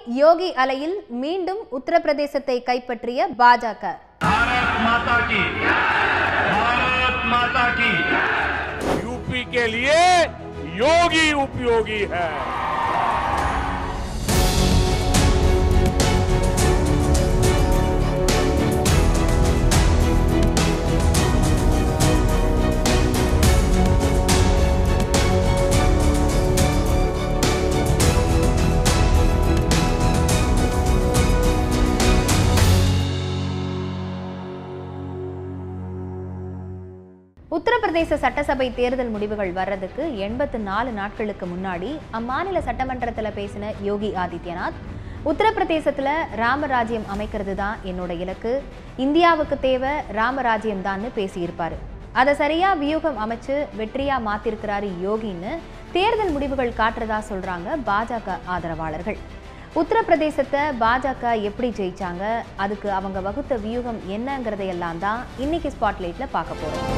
யோகி அலையில் மீண்டும் உத்தரப்பிரதேசத்தை கைப்பற்றிய பாஜக भारत माता की भारत माता की यूपी के लिए योगी उपयोगी है உத்தரப்பிரதேச சட்டசபை தேர்தல் முடிவுகள் வர்றதுக்கு எண்பத்து நாலு நாட்களுக்கு முன்னாடி அம்மாநில சட்டமன்றத்தில் பேசின யோகி ஆதித்யநாத் உத்தரப்பிரதேசத்துல ராமராஜ்யம் அமைக்கிறது தான் என்னோட இலக்கு இந்தியாவுக்கு தேவை ராமராஜ்யம் தான்னு பேசியிருப்பாரு அதை சரியா வியூகம் அமைச்சு வெற்றியா மாத்திருக்கிறாரு யோகின்னு தேர்தல் முடிவுகள் காட்டுறதா சொல்றாங்க பாஜக ஆதரவாளர்கள் உத்தரப்பிரதேசத்தை பாஜக எப்படி ஜெயிச்சாங்க அதுக்கு அவங்க வகுத்த வியூகம் என்னங்கிறதையெல்லாம் தான் இன்னைக்கு ஸ்பாட்லைட்ல பார்க்க போறோம்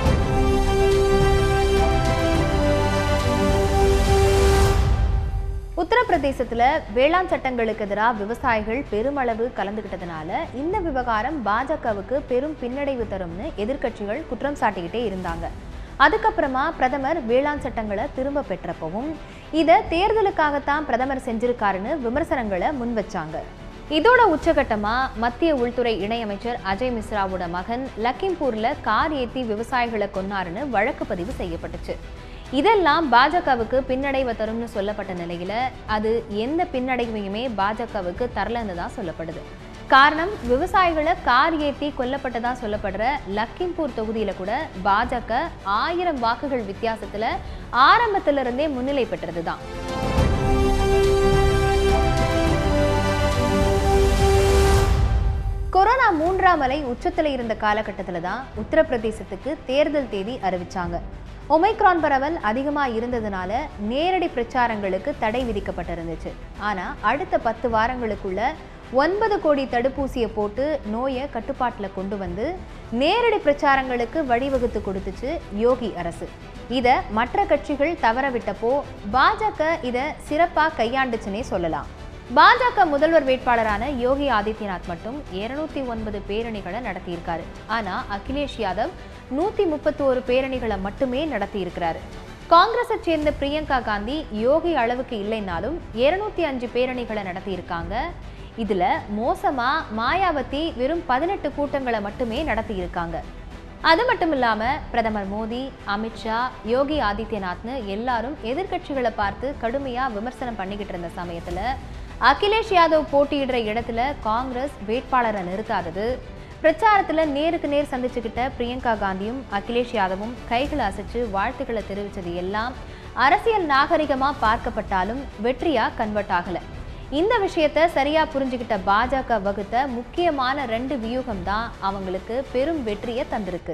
உத்தரப்பிரதேசத்துல வேளாண் சட்டங்களுக்கு எதிராக விவசாயிகள் பெருமளவு கலந்துகிட்டதுனால இந்த விவகாரம் பாஜகவுக்கு பெரும் பின்னடைவு தரும்னு எதிர்க்கட்சிகள் குற்றம் சாட்டிக்கிட்டே இருந்தாங்க அதுக்கப்புறமா பிரதமர் வேளாண் சட்டங்களை திரும்ப பெற்றப்பவும் இதை தேர்தலுக்காகத்தான் பிரதமர் செஞ்சிருக்காருன்னு விமர்சனங்களை முன் வச்சாங்க இதோட உச்சகட்டமா மத்திய உள்துறை இணையமைச்சர் அஜய் மிஸ்ராவோட மகன் லக்கிம்பூர்ல கார் ஏத்தி விவசாயிகளை கொன்னாருன்னு வழக்கு பதிவு செய்யப்பட்டுச்சு இதெல்லாம் பாஜகவுக்கு பின்னடைவை தரும்னு சொல்லப்பட்ட நிலையில அது எந்த பின்னடைவையுமே பாஜகவுக்கு தரலன்னு தான் சொல்லப்படுது காரணம் விவசாயிகளை கார் ஏத்தி கொல்லப்பட்டதா சொல்லப்படுற லக்கிம்பூர் தொகுதியில கூட பாஜக ஆயிரம் வாக்குகள் வித்தியாசத்துல ஆரம்பத்துல இருந்தே முன்னிலை பெற்றது தான் கொரோனா மூன்றாம் அலை உச்சத்துல இருந்த காலகட்டத்தில் தான் உத்தரப்பிரதேசத்துக்கு தேர்தல் தேதி அறிவிச்சாங்க ஒமைக்ரான் பரவல் அதிகமா இருந்ததுனால நேரடி பிரச்சாரங்களுக்கு தடை விதிக்கப்பட்டிருந்துச்சு ஆனா அடுத்த பத்து வாரங்களுக்குள்ள ஒன்பது கோடி தடுப்பூசியை போட்டு நோயை கட்டுப்பாட்டில் கொண்டு வந்து நேரடி பிரச்சாரங்களுக்கு வழிவகுத்து கொடுத்துச்சு யோகி அரசு இதை மற்ற கட்சிகள் தவற விட்டப்போ பாஜக இதை சிறப்பாக கையாண்டுச்சுன்னே சொல்லலாம் பாஜக முதல்வர் வேட்பாளரான யோகி ஆதித்யநாத் மட்டும் 291 ஒன்பது பேரணிகளை நடத்தியிருக்காரு ஆனா அகிலேஷ் யாதவ் நூத்தி முப்பத்தோரு பேரணிகளை மட்டுமே நடத்தியிருக்கிறாரு காங்கிரஸை சேர்ந்த பிரியங்கா காந்தி யோகி அளவுக்கு இல்லைனாலும் 205 அஞ்சு பேரணிகளை நடத்தியிருக்காங்க இதுல மோசமா மாயாவதி வெறும் பதினெட்டு கூட்டங்களை மட்டுமே நடத்தியிருக்காங்க அது மட்டும் இல்லாம பிரதமர் மோடி அமித்ஷா யோகி ஆதித்யநாத்னு எல்லாரும் எதிர்க்கட்சிகளை பார்த்து கடுமையா விமர்சனம் பண்ணிக்கிட்டு இருந்த சமயத்துல அகிலேஷ் யாதவ் போட்டியிடுற இடத்துல காங்கிரஸ் வேட்பாளரை நிறுத்தாதது பிரச்சாரத்துல நேருக்கு நேர் சந்திச்சுக்கிட்ட பிரியங்கா காந்தியும் அகிலேஷ் யாதவும் கைகளை அசைச்சு வாழ்த்துக்களை தெரிவிச்சது எல்லாம் அரசியல் நாகரிகமா பார்க்கப்பட்டாலும் வெற்றியா கன்வெர்ட் ஆகல இந்த விஷயத்த சரியா புரிஞ்சுக்கிட்ட பாஜக வகுத்த முக்கியமான ரெண்டு வியூகம் தான் அவங்களுக்கு பெரும் வெற்றியை தந்திருக்கு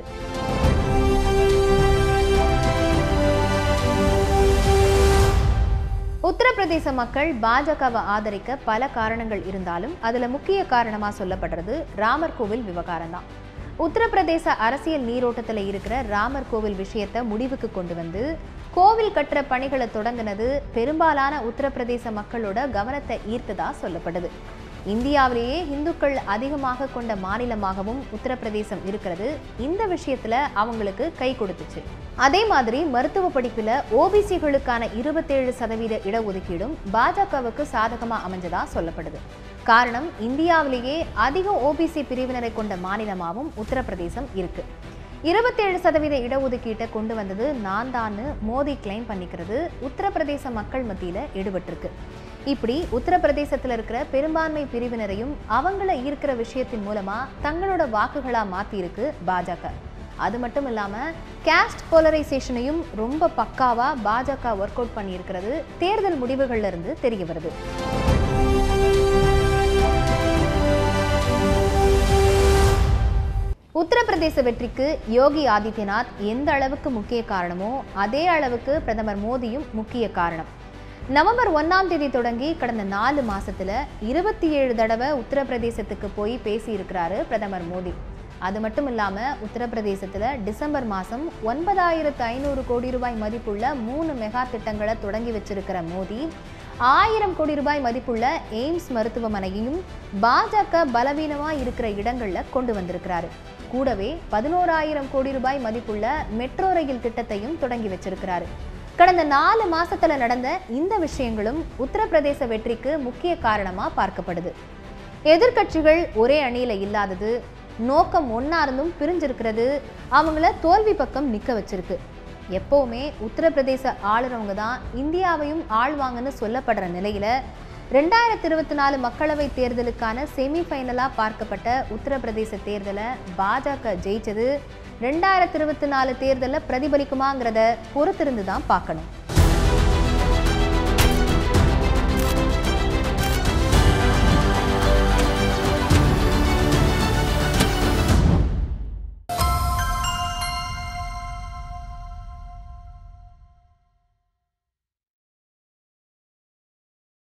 உத்தரப்பிரதேச மக்கள் பாஜகவை ஆதரிக்க பல காரணங்கள் இருந்தாலும் அதுல முக்கிய காரணமா சொல்லப்படுறது ராமர் கோவில் விவகாரம் தான் உத்தரப்பிரதேச அரசியல் நீரோட்டத்துல இருக்கிற ராமர் கோவில் விஷயத்தை முடிவுக்கு கொண்டு வந்து கோவில் கட்டுற பணிகளை தொடங்கினது பெரும்பாலான உத்தரப்பிரதேச மக்களோட கவனத்தை ஈர்த்ததா சொல்லப்படுது இந்தியாவிலேயே இந்துக்கள் அதிகமாக கொண்ட மாநிலமாகவும் உத்தரப்பிரதேசம் இருக்கிறது இந்த விஷயத்துல அவங்களுக்கு கை கொடுத்துச்சு அதே மாதிரி மருத்துவ படிப்புல ஓபிசிகளுக்கான இருபத்தேழு சதவீத இடஒதுக்கீடும் பாஜகவுக்கு சாதகமா அமைஞ்சதா சொல்லப்படுது காரணம் இந்தியாவிலேயே அதிக ஓபிசி பிரிவினரை கொண்ட மாநிலமாகவும் உத்தரப்பிரதேசம் இருக்கு இருபத்தேழு சதவீத இடஒதுக்கீட்டை கொண்டு வந்தது நான் தான்னு மோடி கிளைம் பண்ணிக்கிறது உத்தரப்பிரதேச மக்கள் மத்தியில எடுபட்டிருக்கு இப்படி உத்தரப்பிரதேசத்துல இருக்கிற பெரும்பான்மை பிரிவினரையும் அவங்கள ஈர்க்கிற விஷயத்தின் மூலமா தங்களோட வாக்குகளா மாத்திருக்கு பாஜக அது மட்டும் இல்லாம கேஸ்ட் போலரைசேஷனையும் ரொம்ப பக்காவா பாஜக ஒர்க் அவுட் பண்ணியிருக்கிறது தேர்தல் முடிவுகள்ல இருந்து தெரிய வருது உத்தரப்பிரதேச வெற்றிக்கு யோகி ஆதித்யநாத் எந்த அளவுக்கு முக்கிய காரணமோ அதே அளவுக்கு பிரதமர் மோடியும் முக்கிய காரணம் நவம்பர் ஒன்னாம் தேதி தொடங்கி கடந்த நாலு மாசத்துல இருபத்தி ஏழு தடவை உத்தரப்பிரதேசத்துக்கு போய் பேசி இருக்கிறாரு பிரதமர் மோடி அது மட்டும் இல்லாம உத்தரப்பிரதேசத்துல டிசம்பர் மாசம் ஒன்பதாயிரத்து ஐநூறு கோடி ரூபாய் மதிப்புள்ள மூணு மெகா திட்டங்களை தொடங்கி வச்சிருக்கிற மோடி ஆயிரம் கோடி ரூபாய் மதிப்புள்ள எய்ம்ஸ் மருத்துவமனையையும் பாஜக பலவீனமா இருக்கிற இடங்கள்ல கொண்டு வந்திருக்கிறாரு கூடவே பதினோராயிரம் கோடி ரூபாய் மதிப்புள்ள மெட்ரோ ரயில் திட்டத்தையும் தொடங்கி வச்சிருக்கிறாரு கடந்த நாலு மாசத்துல நடந்த இந்த விஷயங்களும் உத்தரப்பிரதேச வெற்றிக்கு முக்கிய காரணமா பார்க்கப்படுது எதிர்க்கட்சிகள் ஒரே அணியில இல்லாதது நோக்கம் ஒன்னா இருந்தும் பிரிஞ்சிருக்கிறது அவங்கள தோல்வி பக்கம் நிக்க வச்சிருக்கு எப்பவுமே உத்தரப்பிரதேச ஆளுறவங்க தான் இந்தியாவையும் ஆள்வாங்கன்னு சொல்லப்படுற நிலையில ரெண்டாயிரத்தி இருபத்தி நாலு மக்களவை தேர்தலுக்கான செமி ஃபைனலாக பார்க்கப்பட்ட உத்தரப்பிரதேச தேர்தலை பாஜக ஜெயிச்சது ரெண்டாயிரத்தி இருபத்தி நாலு தேர்தலில் பிரதிபலிக்குமாங்கிறத பொறுத்திருந்து தான் பார்க்கணும்